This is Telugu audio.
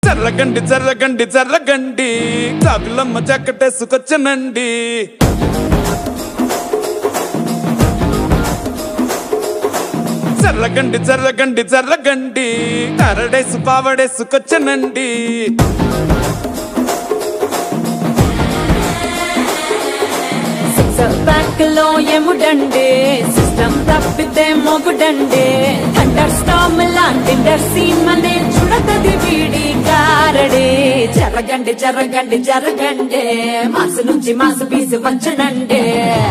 చర్రగండి చర్రగండి చర్రగండి కాకులమ్మ చక్కటేసుకొచ్చనండి చర్రగండి చర్రగండి చర్రగండి కరడేసు పావడేసుకొచ్చనండి సిక్స్ ప్యాక్ లో ఎముడండి సిస్టమ్ తప్పితే మొగుడండి థండర్ స్టామ్ లాంటి సీమనే చుడతది వీడి గారడి జరగండి జరగండి జరగండి మాసు నుంచి మాసు పీసు వంచనండి